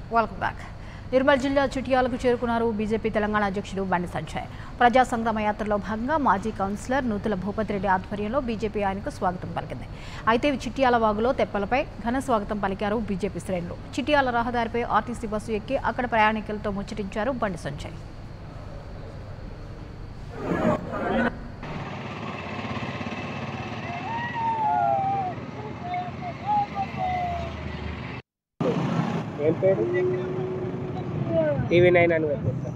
welcome back Nirmal జిల్లా చిటియాలకు చేరుకున్నారు BJP Telangana అధ్యక్షుడు బండి సంజయ్ ప్రజా సంగ్రామ యాత్రలో భాగంగా మాజీ కౌన్సిలర్ నూతుల భూపతి రెడ్డి ఆధ్వర్యంలో బీజేపీ ఆయనకు స్వాగతం పలికింది అయితే చిట్యాల వాగులో తెప్పలపై ఘన స్వాగతం పలికారు బీజేపీ శ్రేణులు చిట్యాల రహదారిపై ఆర్టీసీ బస్సు ఎక్కి అక్కడ ప్రయాణికులతో ముచ్చటించారు బండి సంజయ్ ఏం పేరు టీవీ నైన్ అని పెట్టేస్తా